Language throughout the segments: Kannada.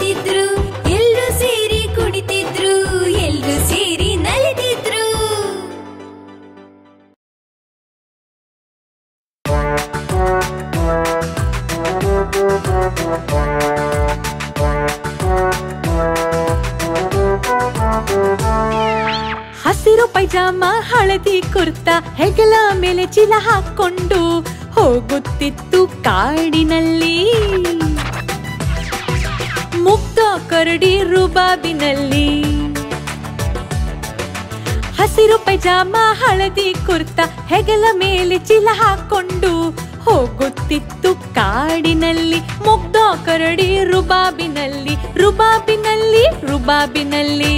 ಕುಣಿತಿದ್ರು ಎಲ್ರು ಸೇರಿ ಕುಣಿತಿದ್ರು ಎಲ್ರು ಸೇರಿ ನಲಿತಿದ್ರು ಹಸಿರು ಪೈಜಾಮ ಹಳದಿ ಕುರ್ತಾ ಹೆಗಲ ಮೇಲೆ ಚೀಲ ಹಾಕೊಂಡು ಹೋಗುತ್ತಿತ್ತು ಕಾಡಿನಲ್ಲಿ ಮುಗ್ಧ ಕರಡಿ ರುಬಾಬಿನಲ್ಲಿ ಹಸಿರು ಪೈಜಾಮ ಹಳದಿ ಕುರ್ತಾ ಹೆಗಲ ಮೇಲೆ ಚೀಲ ಹಾಕೊಂಡು ಹೋಗುತ್ತಿತ್ತು ಕಾಡಿನಲ್ಲಿ ಮುಗ್ಧ ಕರಡಿ ರುಬಾಬಿನಲ್ಲಿ ರುಬಾಬಿನಲ್ಲಿ ರುಬಾಬಿನಲ್ಲಿ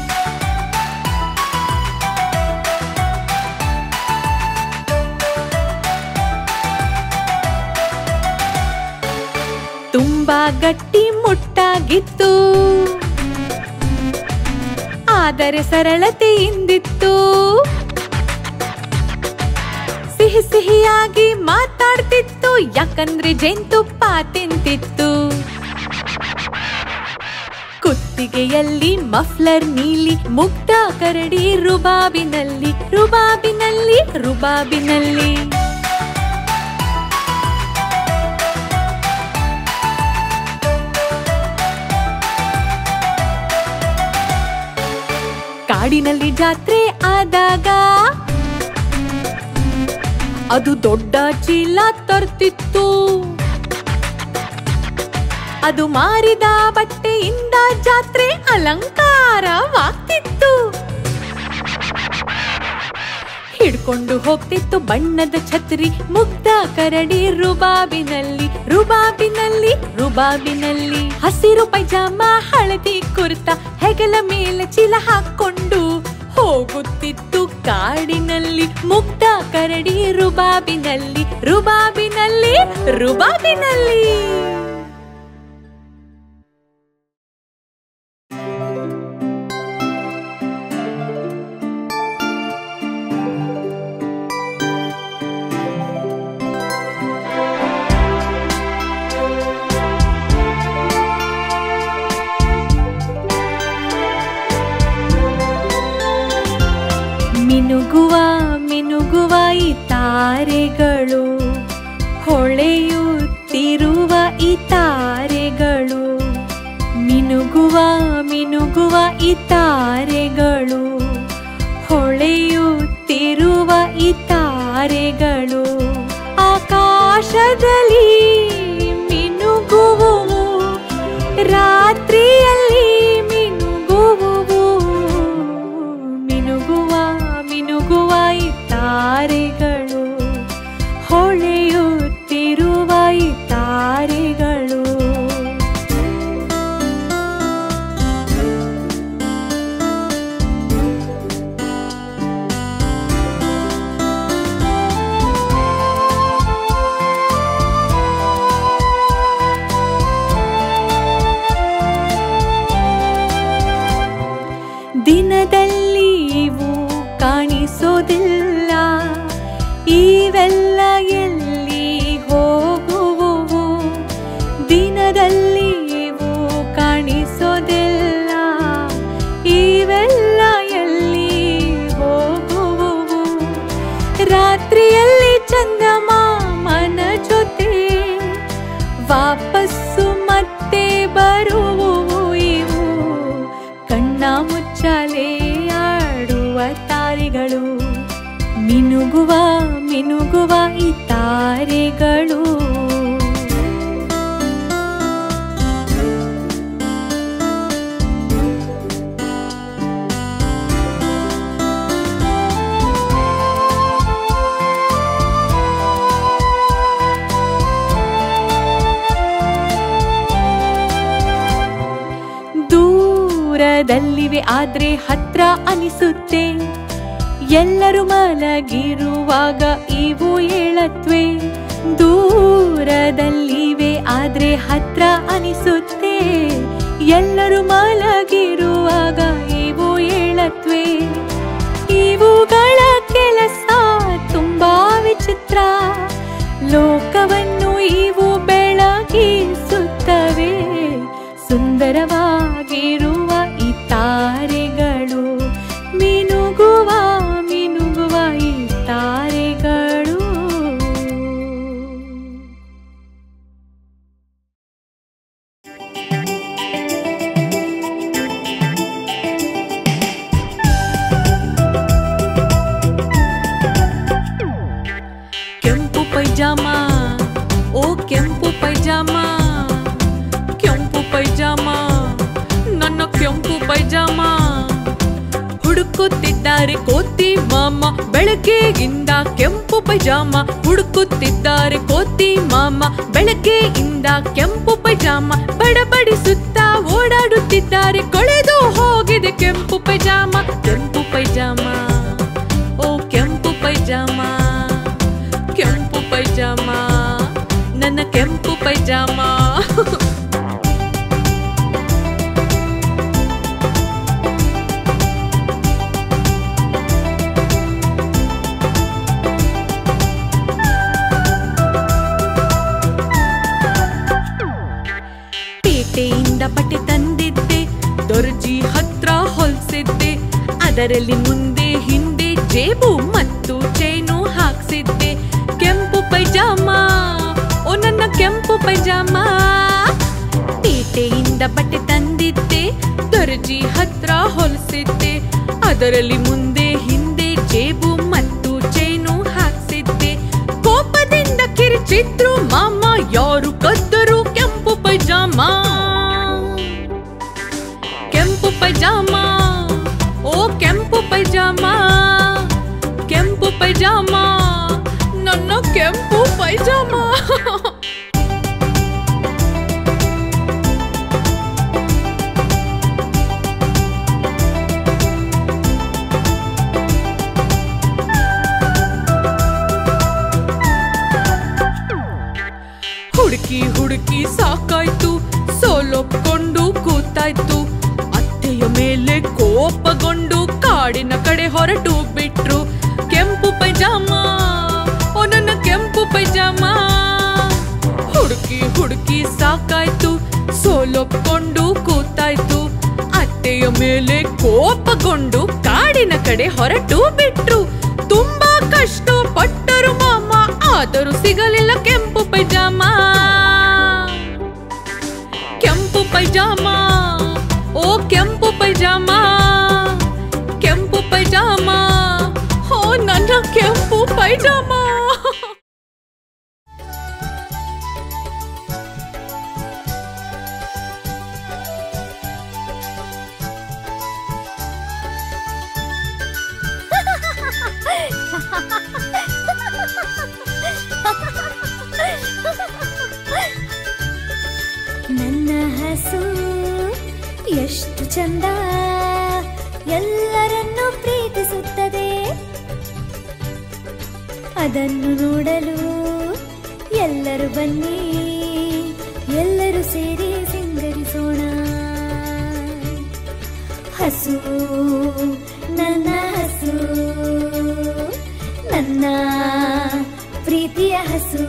ತುಂಬಾ ಗಟ್ಟಿ ಮುಟ್ಟಾಗಿತ್ತು ಆದರೆ ಸರಳತೆಯಿಂದಿತ್ತು ಸಿಹಿ ಸಿಹಿಯಾಗಿ ಮಾತಾಡ್ತಿತ್ತು ಯಾಕಂದ್ರೆ ಜೇನ್ತುಪ್ಪ ತಿಂತಿತ್ತು ಕುತ್ತಿಗೆಯಲ್ಲಿ ಮಫ್ಲರ್ ನೀಲಿ ಮುಗ್ಧ ಕರಡಿ ರುಬಾಬಿನಲ್ಲಿ ರುಬಾಬಿನಲ್ಲಿ ರುಬಾಬಿನಲ್ಲಿ ಕಾಡಿನಲ್ಲಿ ಜಾತ್ರೆ ಆದಾಗ ಅದು ದೊಡ್ಡ ಚೀಲ ತರ್ತಿತ್ತು ಅದು ಮಾರಿದ ಬಟ್ಟೆಯಿಂದ ಜಾತ್ರೆ ಅಲಂಕಾರವಾಗ್ತಿತ್ತು ಹಿಡ್ಕೊಂಡು ಹೋಗ್ತಿತ್ತು ಬಣ್ಣದ ಛತ್ರಿ ಮುಗ್ಧ ಕರಡಿ ರುಬಾಬಿನಲ್ಲಿ ರುಬಾಬಿನಲ್ಲಿ ರುಬಾಬಿನಲ್ಲಿ ಹಸಿರು ಪೈಜಾಮ ಹಳದಿ ಕುರ್ತಾ ಹೆಗಲ ಮೇಲೆ ಚೀಲ ಹಾಕೊಂಡು ಹೋಗುತ್ತಿತ್ತು ಕಾಡಿನಲ್ಲಿ ಮುಗ್ಧ ಕರಡಿ ರುಬಾಬಿನಲ್ಲಿ ರುಬಾಬಿನಲ್ಲಿ ರುಬಾಬಿನಲ್ಲಿ ಮಿನುಗುವ ಮಿನುಗುವ ಈ ತಾರೆಗಳು ಹೊಳೆಯುತ್ತಿರುವ ಈ ತಾರೆಗಳು ಮಿನುಗುವ ಮಿನುಗುವ ಈ ತಾರೆಗಳು ಹೊಳೆಯುತ್ತಿರುವ ಈ ತಾರೆಗಳು ಆಕಾಶದಲ್ಲಿ ಮಿನುಗುವುವು ರಾತ್ರಿಯಲ್ಲಿ ಮಿನುಗುವುವು ಮಿನುಗುವ ಮಿನುಗುವ ಈ ತಾರೆಗಳು ಹೊಳೆಯುತ್ತಿರುವ ಈ ತಾರೆಗಳು ದಿನದಲ್ಲಿ ಇವು ಕಾಣಿಸೋದಿಲ್ಲ ಇವೆಲ್ಲ ಎಲ್ಲಿ ಹೋಗುವುವು ದಿನದಲ್ಲಿ ಇವು ಕಾಣಿಸೋದಿಲ್ಲ ಇವೆಲ್ಲ ಎಲ್ಲಿ ಹೋಗುವುವು ರಾತ್ರಿಯಲ್ಲಿ ಚಂದಮಾಮನ ಜೊತೆ ವಾಪಸ್ಸು ಮತ್ತೆ ಬರುವುವು ಇವು ಕಣ್ಣ ಮುಚ್ಚಾಲೆ ಆಡುವ ತಾರೆಗಳು ಮಿನುಗುವ ಮಿನುಗುವ ಈ ತಾರೆಗಳು ದೂರದಲ್ಲಿವೆ ಆದ್ರೆ ಹತ್ರ ಅನಿಸುತ್ತೆ ಎಲ್ಲರೂ ಮಲಗಿರುವಾಗ ಇವು ಏಳತ್ವೆ ದೂರದಲ್ಲಿವೆ ಆದ್ರೆ ಹತ್ರ ಅನಿಸುತ್ತೆ ಎಲ್ಲರೂ ಮಲಗಿರುವಾಗ ಇವು ಏಳತ್ವೆ ಇವುಗಳ ಕೆಲಸ ತುಂಬಾ ವಿಚಿತ್ರ ಲೋಕವನ್ನು ಇವು ಬೆಳಗಿಸುತ್ತವೆ ಸುಂದರ ಸುಂದರವಾಗಿರುವ ಈ ತಾರೆಗಳು ಮಿನುಗುವ ಮಿನುಗುವ ಈ ತಾರೆಗಳು ಕೆಂಪು ಪೈಜಾಮ ಓ ಕೆಂಪು ಪೈಜಾಮ ಕೆಂಪು ಪೈಜಾಮ ನನ್ನ ಕೆಂಪು ಪೈಜಾಮ ಹುಡುಕುತ್ತಿದ್ದಾರೆ ಕೋತಿ ಮಾಮ ಬೆಳಗ್ಗೆಯಿಂದ ಕೆಂಪು ಪೈಜಾಮ ಹುಡುಕುತ್ತಿದ್ದಾರೆ ಕೋತಿ ಮಾಮ ಬೆಳಗ್ಗೆಯಿಂದ ಕೆಂಪು ಪೈಜಾಮ ಬಡಬಡಿಸುತ್ತ ಓಡಾಡುತ್ತಿದ್ದಾರೆ ಕೊಳೆದು ಹೋಗಿದೆ ಕೆಂಪು ಪೈಜಾಮ ಕೆಂಪು ಪೈಜಾಮ ಓ ಕೆಂಪು ಪೈಜಾಮ ಕೆಂಪು ಪೈಜಾಮ ನನ್ನ ಕೆಂಪು ಪೈಜಾಮ ಪೇಟೆಯಿಂದ ಬಟ್ಟೆ ತಂದಿದ್ದೆ ದೊರ್ಜಿ ಹತ್ರ ಹೊಲ್ಸಿದ್ದೆ ಅದರಲ್ಲಿ ಮುಂದೆ ಹಿಂದೆ ಜೇಬು ಮತ್ತು ಚೈನು ಹಾಕ್ಸಿದ್ದೆ ಕೆಂಪು ಪೈಜಾಮ ಓ ನನ್ನ ಕೆಂಪು ಪೈಜಾಮ ಪೇಟೆಯಿಂದ ಬಟ್ಟೆ ತಂದಿದ್ದೆ ದರ್ಜಿ ಹತ್ರ ಹೊಲ್ಸಿದ್ದೆ ಅದರಲ್ಲಿ ಮುಂದೆ ಹಿಂದೆ ಜೇಬು ಮತ್ತು ಚೈನು ಹಾಕ್ಸಿದ್ದೆ ಕೋಪದಿಂದ ಕಿರಿಚಿದ್ರು ಮಾಮ ಯಾರು ಕದ್ದರು ಕೆಂಪು ಪೈಜಾಮ ಕೆಂಪು ಪೈಜಾಮ ಓ ಕೆಂಪು ಪೈಜಾಮ ಕೆಂಪು ಪೈಜಾಮ ನನ್ನ ಕೆಂಪು ಪೈಜಾಮ ಹುಡುಕಿ ಹುಡುಕಿ ಸಾಕಾಯ್ತು ಸೋಲೊಪ್ಕೊಂಡು ಕೂತಾಯ್ತು ಅತ್ತೆಯ ಮೇಲೆ ಕೋಪಗೊಂಡು ಕಾಡಿನ ಕಡೆ ಹೊರಟು ಬಿಟ್ರು ಕೆಂಪು ಪೈಜಾಮ ಓ ನನ್ನ ಕೆಂಪು ಪೈಜಾಮ ಹುಡುಕಿ ಹುಡುಕಿ ಸಾಕಾಯ್ತು ಸೋಲೊಪ್ಕೊಂಡು ಕೂತಾಯ್ತು ಅತ್ತೆಯ ಮೇಲೆ ಕೋಪಗೊಂಡು ಕಾಡಿನ ಕಡೆ ಹೊರಟು ಬಿಟ್ರು ತುಂಬಾ ಕಷ್ಟ ಪಟ್ಟರು ಮಾಮ ಆದರೂ ಸಿಗಲಿಲ್ಲ ಕೆಂಪು ಪೈಜಾಮ ಕೆಂಪು ಪೈಜಾಮ ಓ ಕೆಂಪು ಪೈಜಾಮ ಕೆಂಪು ಪೈಜಾಮ ಓ ನನ್ನ ಕೆಂಪು ಪೈಜಾಮ ನನ್ನ ಹಸು ಎಷ್ಟು ಚಂದ ಎಲ್ಲರನ್ನೂ ಪ್ರೀತಿಸುತ್ತದೆ ಅದನ್ನು ನೋಡಲು ಎಲ್ಲರೂ ಬನ್ನಿ ಎಲ್ಲರೂ ಸೇರಿ ಸಿಂಗರಿಸೋಣ ಹಸು ನನ್ನ ಹಸು ನನ್ನ ಪ್ರೀತಿಯ ಹಸು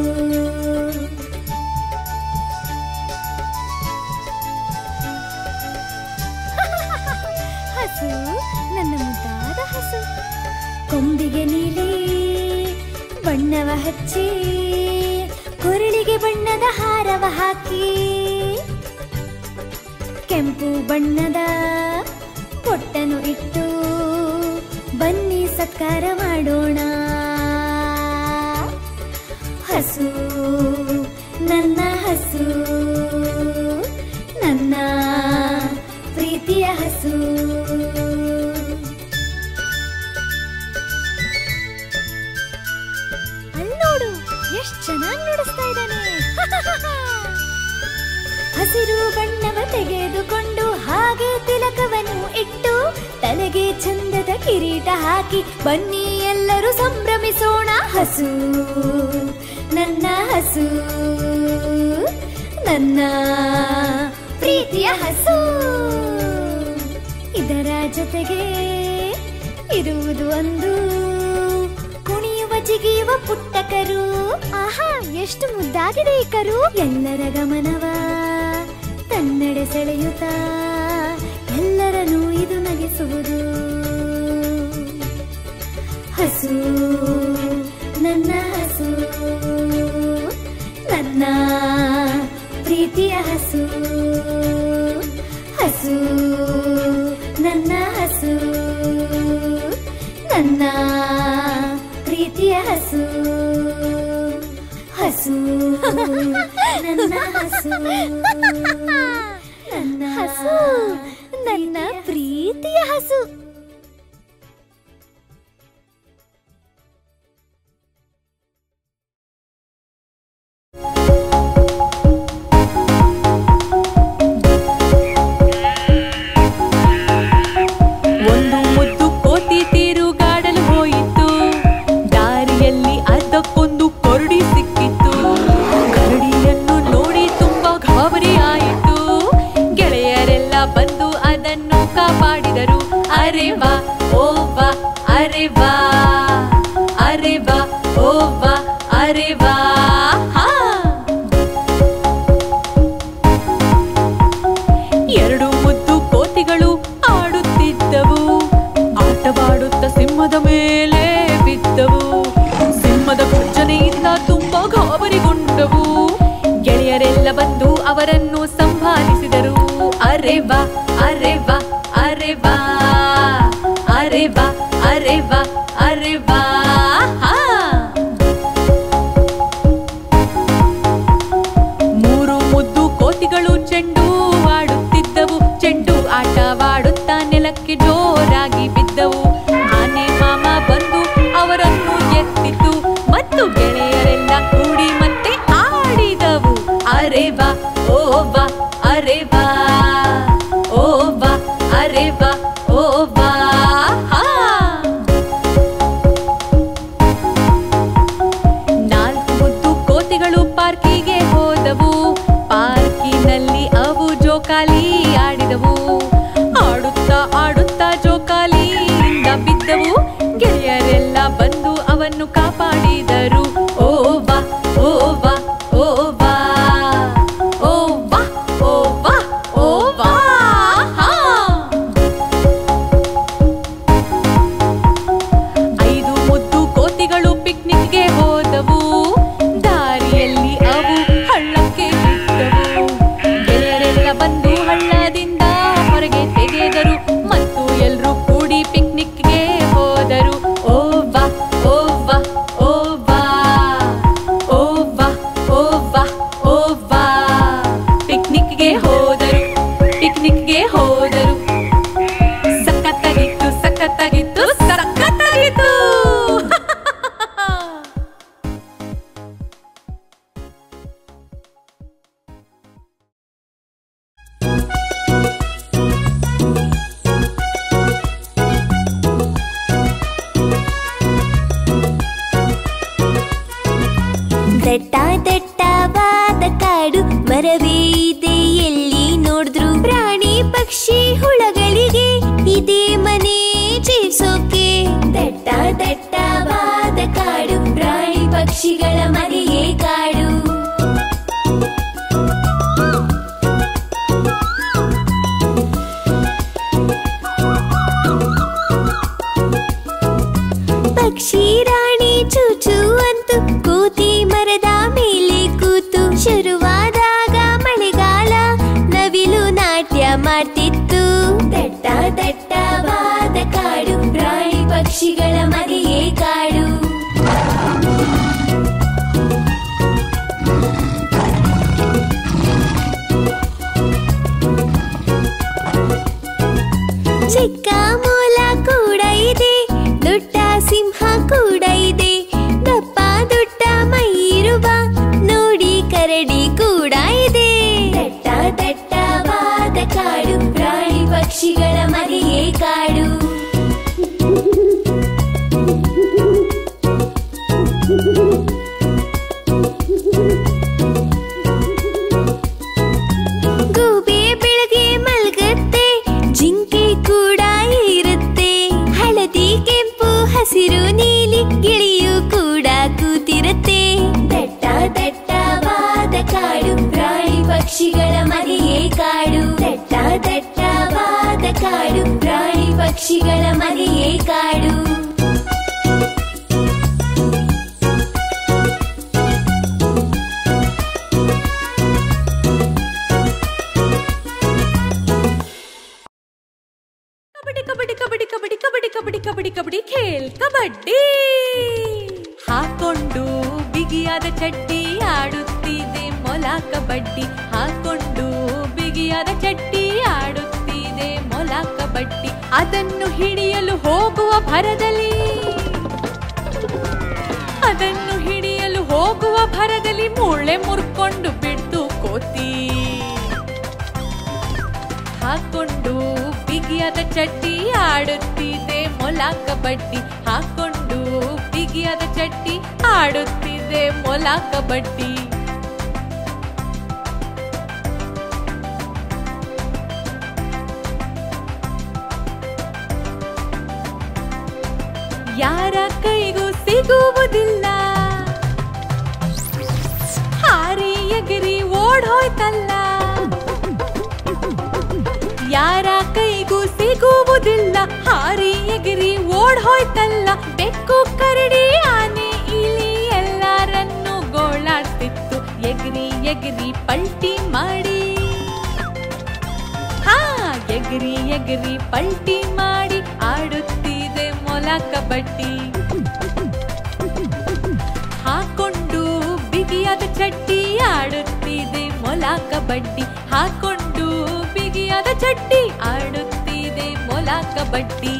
ಹಸು ನನ್ನ ಮುದ್ದಾದ ಹಸು ಕೊಂಬಿಗೆ ನೀಲಿ ಬಣ್ಣವ ಹಚ್ಚಿ ಕೊರಳಿಗೆ ಬಣ್ಣದ ಹಾರವ ಹಾಕಿ ಕೆಂಪು ಬಣ್ಣದ ಪೊಟ್ಟನು ಇಟ್ಟು ಬನ್ನಿ ಸತ್ಕಾರ ಮಾಡೋಣ ಹಸು ನನ್ನ ಹಸು ನನ್ನ ಪ್ರೀತಿಯ ಹಸು ಅಲ್ನೋಡು ಎಷ್ಟ್ ಚೆನ್ನಾಗಿ ನುಡಿಸ್ತಾ ಇದ್ದಾನೆ ಹಸಿರು ಬಣ್ಣವ ತೆಗೆದುಕೊಂಡು ಹಾಗೆ ತಿಲಕವನ್ನು ಇಟ್ಟು ತಲೆಗೆ ಚಂದದ ಕಿರೀಟ ಹಾಕಿ ಬನ್ನಿ ಎಲ್ಲರೂ ಸಂಭ್ರಮಿಸೋಣ ಹಸು ನನ್ನ ಹಸು ನನ್ನ ಪ್ರೀತಿಯ ಹಸು ಇದರ ಜೊತೆಗೆ ಇರುವುದು ಒಂದು ಕುಣಿಯುವ ಜಿಗಿಯುವ ಪುಟ್ಟ ಕರು ಆಹಾ ಎಷ್ಟು ಮುದ್ದಾಗಿದೆ ಈ ಕರು ಎಲ್ಲರ ಗಮನವ ತನ್ನೆಡೆ ಸೆಳೆಯುತ್ತ ಎಲ್ಲರನ್ನೂ ಇದು ನಗಿಸುವುದು ಹಸು ನನ್ನ ಹಸು ನನ್ನ ಪ್ರೀತಿಯ ಹಸು ಹಸು ನನ್ನ ಹಸು ನನ್ನ ಪ್ರೀತಿಯ ಹಸು ಹಸು ನನ್ನ ಹಸು ನನ್ನ ಹಸು ನನ್ನ ಪ್ರೀತಿಯ ಹಸು ಒಂದು ಮುದ್ದು ಕೋತಿ ತಿರುಗಾಡಲು ಹೋಯಿತು ದಾರಿಯಲ್ಲಿ ಅದಕ್ಕೊಂದು ಕರಡಿ ಸಿಕ್ಕಿತ್ತು ಕರಡಿಯನ್ನು ನೋಡಿ ತುಂಬಾ ಗಾಬರಿ ಆಯಿತು ಗೆಳೆಯರೆಲ್ಲ ಬಂದು ಅದನ್ನು ಕಾಪಾಡಿದರು ಅರೆ ವಾ ಓ ವಾ ಅರೆ ವಾ ಅರೆ ವಾ ಓ ವಾ ಅರೆ ವಾ ಹಾ ಎರಡು ಮುದ್ದು ಕೋತಿಗಳು ಆಡುತ್ತಿದ್ದವು ಆಟವಾಡುತ್ತ ಸಿಂಹದ ಮೇಲೆ ಬಿದ್ದವು ಸಿಂಹದ ಗರ್ಜನೆಯಿಂದ ತುಂಬಾ ಗಾಬರಿಗೊಂಡವು ಗೆಳೆಯರೆಲ್ಲ ಬಂದು ಅವರನ್ನು ಸಂಭಾಲಿಸಿದರು ಅರೆ ವಾ ಅರೆ ವಾ ಅರೆ ವಾ ಅರೆ ವಾ ಅರೆ ವಾ ಅರೆ ವಾ ಹಾ ಮೂರು ಮುದ್ದು ಕೋತಿಗಳು ಚೆಂಡು ಆಡುತ್ತಿದ್ದವು ಚೆಂಡು ಆಟವಾಡುತ್ತಾ ನೆಲಕ್ಕೆ ಜೋರಾಗಿ ಬಿದ್ದವು ಆನೆ ಮಾಮ ಬಂದು ಅವರನ್ನು ಎತ್ತಿತು ಮತ್ತು ಗೆಳೆಯರೆಲ್ಲ ಕೂಡಿ ಮತ್ತೆ ಆಡಿದವು ಅರೆ ವಾ ಓ ವಾ ಅರೆ ವಾ ಓ ವಾ ಅರೆ ವಾ ಓ ವಾ ಹಾ ನಾಲ್ಕು ಮುದ್ದು ಕೋತಿಗಳು ಪಾರ್ಕಿಗೆ ಹೋದವು ಪಾರ್ಕಿನಲ್ಲಿ ಅವು ಜೋಕಾಲಿ ಆಡಿದವು ಆಡುತ್ತಾ ಆಡುತ್ತಾ ಜೋಕಾಲಿಯಿಂದ ಬಿದ್ದವು ಗೆಳೆಯರೆಲ್ಲ ಬಂದು ಅವನ್ನು ಕಾಪಾಡಿದರು ಓ ವಾ ಓ ವಾ ಓ ವಾ ಓ ವಾ ಓ ವಾ ಓ ವಾ ಹಾ ಐದು ಮುದ್ದು ಕೋತಿಗಳು ಪಿಕ್ನಿಕ್ಗೆ ಹೋದವು ದಾರಿಯಲ್ಲಿ ಅವು ಹಳ್ಳಕ್ಕೆ ಬಿದ್ದವು ಗೆಳೆಯರೆಲ್ಲ ಬಂದು ಹಳ್ಳದಿಂದ ಹೊರಗೆ ತೆಗೆದರು ಮತ್ತು ಎಲ್ರೂ ಕೂಡಿ ಪಿಕ್ನಿಕ್ಗೆ ಹೋದರು ಓ ವಾ ಓ ವಾ ಓ ವಾ ಓ ವಾ ಓ ವಾ ಓ ವಾ ಪಿಕ್ನಿಕ್ಗೆ ಹೋದರು ಪಿಕ್ನಿಕ್ಗೆ ಹೋದರು ಸಖತ್ತಾಗಿತ್ತು ಸಖತ್ತಾಗಿತ್ತು ಸಖತ್ತಾಗಿತ್ತು ದಟ್ಟ ದಟ್ಟವಾದ ಕಾಡು ಮರವೇ ಇದೆ ಎಲ್ಲಿ ನೋಡಿದ್ರು ಪ್ರಾಣಿ ಪಕ್ಷಿ ಹುಳಗಳಿಗೆ ಇದೇ ಮನೆ ಜೀವಿಸೋಕೆ ದಟ್ಟ ದಟ್ಟವಾದ ಕಾಡು ಪ್ರಾಣಿ ಪಕ್ಷಿಗಳ ಮನೆಯೇ ಕಾಡು ಪಕ್ಷಿ ರಾಣಿ ಚೂಚು ಅಂತೂ ಕೂತಿ ಮರದ ಮೇಲೆ ಕೂತು ಶುರುವಾದಾಗ ಮಳೆಗಾಲ ನವಿಲು ನಾಟ್ಯ ಮಾಡ್ತಿತ್ತು ದಟ್ಟ ದಟ್ಟವಾದ ಕಾಡು ಪ್ರಾಣಿ ಪಕ್ಷಿಗಳ ಮನೆಯೇ ಕಾಡು ಚಿಕ್ಕ ಮೊಲ ಕೂಡ ಇದೆ ದೊಡ್ಡ ಸಿಂಹ ಕೂಡ ಇದೆ ದಪ್ಪ ದೊಡ್ಡ ಮೈ ಇರುವ ನೋಡಿ ಕರಡಿ ಕೂಡ ಇದೆ ದಟ್ಟ ದಟ್ಟವಾದ ಕಾಡು ಪ್ರಾಣಿ ಪಕ್ಷಿಗಳ ಮನೆಯೇ ಕಾಡು ಪಕ್ಷಿಗಳ ಮನೆಯೇ ಕಾಡು ಕಬಡ್ಡಿ ಕಬಡ್ಡಿ ಕಬಡ್ಡಿ ಕಬಡ್ಡಿ ಕಬಡ್ಡಿ ಕಬಡ್ಡಿ ಕಬಡ್ಡಿ ಕಬಡ್ಡಿ ಖೇಲ್ ಕಬಡ್ಡಿ ಹಾಕೊಂಡು ಬಿಗಿಯಾದ ಚಡ್ಡಿ ಆಡುತ್ತಿದೆ ಮೊಲ ಕಬಡ್ಡಿ ಹಾಕೊಂಡು ಬಿಗಿಯಾದ ಚಡ್ಡಿ ಆಡುತ್ತಿದೆ ಮೊಲ ಕಬಡ್ಡಿ ಅದನ್ನು ಹಿಡಿಯಲು ಹೋಗುವ ಭರದಲ್ಲಿ ಅದನ್ನು ಹಿಡಿಯಲು ಹೋಗುವ ಭರದಲ್ಲಿ ಮೂಳೆ ಮುರ್ಕೊಂಡು ಬಿಡ್ತು ಕೋತಿ ಹಾಕೊಂಡು ಬಿಗಿಯಾದ ಚಡ್ಡಿ ಆಡುತ್ತಿದೆ ಮೊಲ ಕಬಡ್ಡಿ ಹಾಕೊಂಡು ಬಿಗಿಯಾದ ಚಡ್ಡಿ ಆಡುತ್ತಿದೆ ಮೊಲ ಕಬಡ್ಡಿ ಯಾರ ಕೈಗೂ ಸಿಗುವುದಿಲ್ಲ ಹಾರಿ ಎಗಿರಿ ಓಡೋಯ್ತಲ್ಲ ಯಾರ ಕೈಗೂ ಸಿಗುವುದಿಲ್ಲ ಹಾರಿ ಎಗಿರಿ ಓಡ್ ಹೋಯ್ತಲ್ಲ ಬೆಕ್ಕು ಕರಡಿ ಆನೆ ಇಲಿ ಎಲ್ಲರನ್ನು ಗೋಳಾಡ್ತಿತ್ತು ಎಗಿರಿ ಎಗಿರಿ ಪಲ್ಟಿ ಮಾಡಿ ಹಾ ಎಗಿರಿ ಎಗಿರಿ ಪಲ್ಟಿ ಮಾಡಿ ಆಡುತ್ತಿದೆ ಮೊಲ ಕಬಡ್ಡಿ ಹಾಕೊಂಡು ಬಿಗಿಯಾದ ಚಡ್ಡಿ ಆಡುತ್ತಿದೆ ಮೊಲ ಕಬಡ್ಡಿ ಹಾಕೊಂಡು ಬಿಗಿಯಾದ ಚಡ್ಡಿ ಆಡುತ್ತಿದೆ ಮೊಲ ಕಬಡ್ಡಿ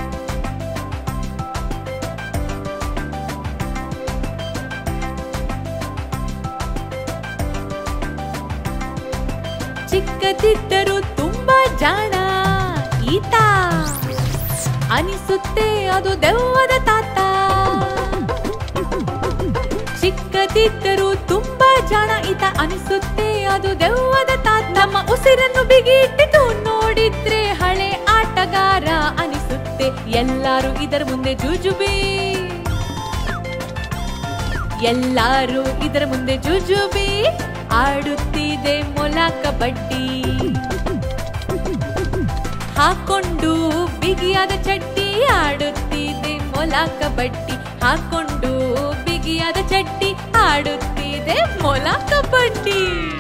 ಚಿಕ್ಕದಿದ್ದರೂ ತುಂಬಾ ಜಾಣ ಈತ ಅನಿಸುತ್ತೆ ಅದು ದೆವ್ವದ ತಾತ ಚಿಕ್ಕದಿದ್ದರೂ ತುಂಬಾ ಜಾಣ ಈತ ಅನಿಸುತ್ತೆ ಅದು ದೆವ್ವದ ತಾತ ನಮ್ಮ ಉಸಿರನ್ನು ಬಿಗಿಟ್ಟಿತು ನೋಡಿದ್ರೆ ಹಳೆ ಆಟಗಾರ ಅನಿಸುತ್ತೆ ಎಲ್ಲಾರು ಇದರ ಮುಂದೆ ಜುಜುಬಿ ಎಲ್ಲಾರು ಇದರ ಮುಂದೆ ಜುಜುಬಿ ಆಡುತ್ತಿದೆ ಮೊಲ ಕಬಡ್ಡಿ ಹಾಕೊಂಡು ಬಿಗಿಯಾದ ಚಡ್ಡಿ ಆಡುತ್ತಿದೆ ಮೊಲ ಕಬಡ್ಡಿ ಹಾಕೊಂಡು ಬಿಗಿಯಾದ ಚಡ್ಡಿ ಆಡುತ್ತಿದೆ ಮೊಲ ಕಬಡ್ಡಿ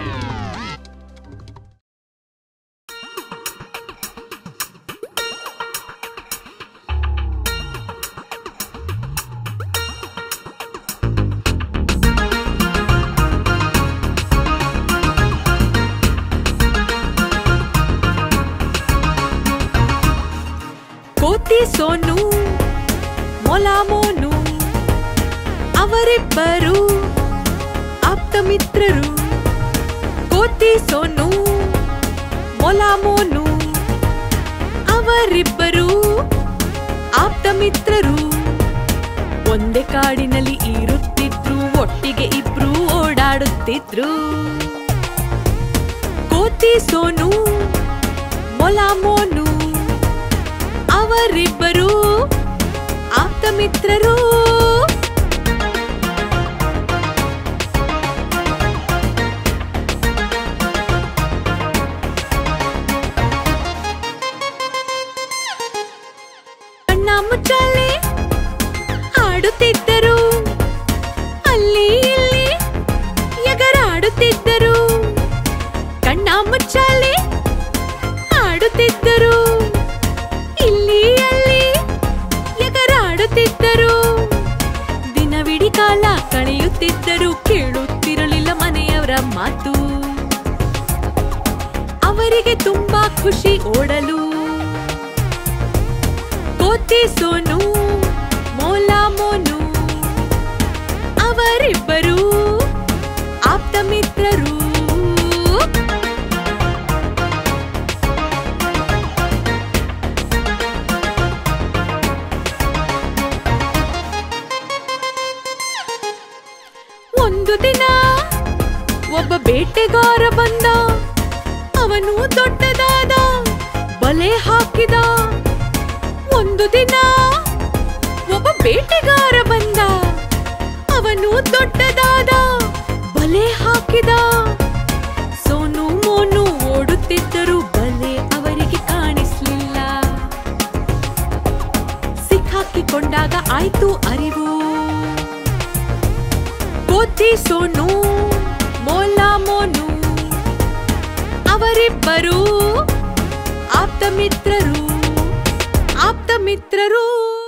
ಕೋತಿ ಸೋನು ಮೊಲ ಮೋನು ಅವರಿಬ್ಬರು ಆಪ್ತ ಮಿತ್ರರು ಕೋತಿ ಸೋನು ಮೊಲ ಮೋನು ಅವರಿಬ್ಬರು ಆಪ್ತ ಮಿತ್ರರು ಒಂದೇ ಕಾಡಿನಲ್ಲಿ ಇರುತ್ತಿದ್ರು ಒಟ್ಟಿಗೆ ಇಬ್ರು ಓಡಾಡುತ್ತಿದ್ರು ಕೋತಿ ಸೋನು ಮೊಲ ಮೋನು ಅವರಿಬ್ಬರು ಆಪ್ತ ಮಿತ್ರರು ಕಣ್ಣ ಮುಚ್ಚಾಲೆ ಆಡುತ್ತಿದ್ದರು ಅಲ್ಲಿ ಇಲ್ಲಿ ಎಗರಾಡುತ್ತಿದ್ದರು ಕಣ್ಣ ಮುಚ್ಚಾಲೆ ಆಡುತ್ತಿದ್ದರು ಇಲ್ಲಿ ಅಲ್ಲಿ ಎಗರಾಡುತ್ತಿದ್ದರು ದಿನವಿಡೀ ಕಾಲ ಕಳೆಯುತ್ತಿದ್ದರು ಕೇಳುತ್ತಿರಲಿಲ್ಲ ಮನೆಯವರ ಮಾತು ಅವರಿಗೆ ತುಂಬಾ ಖುಷಿ ಓಡಲು ಕೋತಿ ಸೋನು ಮೋಲ ಮೋನು ಅವರಿಬ್ಬರು ಆಪ್ತ ಮಿತ್ರರು ಒಂದು ದಿನ ಒಬ್ಬ ಬೇಟೆಗಾರ ಬಂದ ಅವನು ದೊಡ್ಡದಾದ ಬಲೆ ಹಾಕಿದ ಒಂದು ದಿನ ಒಬ್ಬ ಬೇಟೆಗಾರ ಬಂದ ಅವನು ದೊಡ್ಡದಾದ ಬಲೆ ಹಾಕಿದ ಸೋನು ಮೋನು ಓಡುತ್ತಿದ್ದರು ಬಲೆ ಅವರಿಗೆ ಕಾಣಿಸ್ಲಿಲ್ಲ ಸೇರಿಕೊಂಡಾಗ ಆಯ್ತು ಅರಿವು ಕೋತಿ ಸೋನು ಮೋಲ ಮೋನು ಅವರಿಬ್ಬರು ಆಪ್ತ ಮಿತ್ರರು ಆಪ್ತ ಮಿತ್ರರು